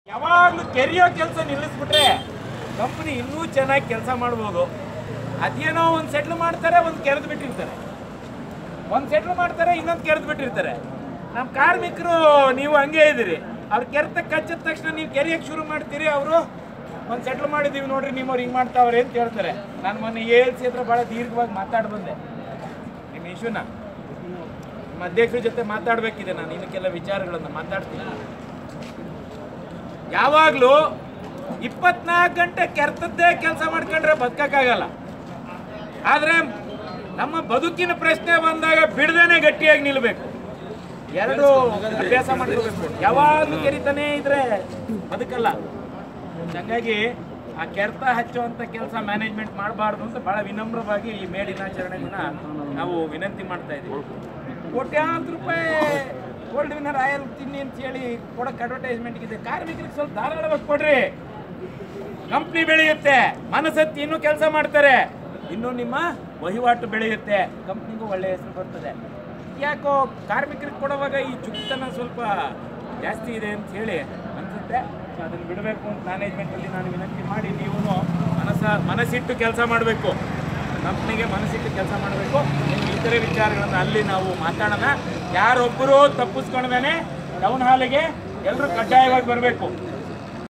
ಯಾವಾಗಲೂ ಕೆರೆಯೋ ಕೆಲಸ ನಿಲ್ಲಿಸ್ಬಿಟ್ರೆ ಕಂಪ್ನಿ ಇನ್ನೂ ಚೆನ್ನಾಗಿ ಕೆಲಸ ಮಾಡ್ಬೋದು ಅದೇನೋ ಒಂದು ಸೆಟ್ಲ್ ಮಾಡ್ತಾರೆ ಒಂದು ಕೆರೆದು ಬಿಟ್ಟಿರ್ತಾರೆ ಒಂದು ಸೆಟ್ಲ್ ಮಾಡ್ತಾರೆ ಇನ್ನೊಂದು ಕೆರೆದು ಬಿಟ್ಟಿರ್ತಾರೆ ನಮ್ಮ ಕಾರ್ಮಿಕರು ನೀವು ಹಂಗೆ ಇದ್ದೀರಿ ಅವ್ರು ಕೆರೆತ ಕಚ್ಚಿದ ತಕ್ಷಣ ನೀವು ಕೆರೆಯಕ್ಕೆ ಶುರು ಮಾಡ್ತೀರಿ ಅವರು ಒಂದು ಸೆಟ್ಲ್ ಮಾಡಿದ್ದೀವಿ ನೋಡ್ರಿ ನಿಮ್ಮವ್ರು ಹಿಂಗೆ ಮಾಡ್ತಾವ್ರೆ ಅಂತ ಹೇಳ್ತಾರೆ ನಾನು ಮೊನ್ನೆ ಎ ಎಲ್ ಸಿ ಹತ್ರ ಭಾಳ ದೀರ್ಘವಾಗಿ ಮಾತಾಡಿ ಬಂದೆ ನಿಮ್ಮ ಇಶ್ಯೂನ ನಿಮ್ಮ ಅಧ್ಯಕ್ಷರ ಜೊತೆ ಮಾತಾಡಬೇಕಿದೆ ನಾನು ಇನ್ನಕ್ಕೆಲ್ಲ ವಿಚಾರಗಳನ್ನು ಮಾತಾಡ್ತೀನಿ ಯಾವಾಗಲೂ ಇಪ್ಪತ್ನಾಲ್ಕು ಗಂಟೆ ಕೆರ್ತದ್ದೇ ಕೆಲಸ ಮಾಡ್ಕೊಂಡ್ರೆ ಬದುಕಕ್ಕಾಗಲ್ಲ ಆದರೆ ನಮ್ಮ ಬದುಕಿನ ಪ್ರಶ್ನೆ ಬಂದಾಗ ಬಿಡದೇನೆ ಗಟ್ಟಿಯಾಗಿ ನಿಲ್ಲಬೇಕು ಎರಡು ಅಭ್ಯಾಸ ಮಾಡ್ಕೋಬೇಕು ಯಾವಾಗಲೂ ಕೆರಿತಾನೆ ಇದ್ರೆ ಬದುಕಲ್ಲ ಹಂಗಾಗಿ ಆ ಕೆರ್ತ ಹಚ್ಚುವಂಥ ಕೆಲಸ ಮ್ಯಾನೇಜ್ಮೆಂಟ್ ಮಾಡಬಾರ್ದು ಅಂತ ಬಹಳ ವಿನಮ್ರವಾಗಿ ಈ ಮೇಡ್ ದಿನಾಚರಣೆಗಳನ್ನ ನಾವು ವಿನಂತಿ ಮಾಡ್ತಾ ಇದ್ದೀವಿ ಕೋಟ್ಯಾಂತರ ರೂಪಾಯಿ ಗೋಲ್ಡ್ ವಿನ್ನರ್ ಆಯಲ್ ತಿನ್ನಿ ಅಂತ ಹೇಳಿ ಕೊಡಕ್ಕೆ ಅಡ್ವರ್ಟೈಸ್ಮೆಂಟ್ ಇದೆ ಕಾರ್ಮಿಕರಿಗೆ ಸ್ವಲ್ಪ ಧಾರಾಳವಾಗಿ ಕೊಡ್ರಿ ಕಂಪ್ನಿ ಬೆಳೆಯುತ್ತೆ ಮನಸ್ಸತ್ತಿ ಇನ್ನೂ ಕೆಲಸ ಮಾಡ್ತಾರೆ ಇನ್ನು ನಿಮ್ಮ ವಹಿವಾಟು ಬೆಳೆಯುತ್ತೆ ಕಂಪ್ನಿಗೂ ಒಳ್ಳೆಯ ಹೆಸರು ಬರ್ತದೆ ಯಾಕೋ ಕಾರ್ಮಿಕರಿಗೆ ಕೊಡುವಾಗ ಈ ಚುಕ್ತನ ಸ್ವಲ್ಪ ಜಾಸ್ತಿ ಇದೆ ಅಂತ ಹೇಳಿ ಅನ್ಸುತ್ತೆ ಸೊ ಅದನ್ನು ಬಿಡಬೇಕು ಅಂತ ಮ್ಯಾನೇಜ್ಮೆಂಟಲ್ಲಿ ನಾನು ವಿನಂತಿ ಮಾಡಿ ನೀವು ಮನಸ್ಸ ಮನಸ್ಸಿಟ್ಟು ಕೆಲಸ ಮಾಡಬೇಕು ಕಂಪ್ನಿಗೆ ಮನಸ್ಸಿಟ್ಟು ಕೆಲಸ ಮಾಡಬೇಕು ಇನ್ನು ಇತರೆ ವಿಚಾರಗಳನ್ನು ಅಲ್ಲಿ ನಾವು ಮಾತಾಡೋಣ ಯಾರೊಬ್ಬರು ತಪ್ಪಿಸ್ಕೊಂಡ್ಮೇನೆ ಟೌನ್ ಹಾಲಿಗೆ ಎಲ್ಲರೂ ಕಡ್ಡಾಯವಾಗಿ ಬರಬೇಕು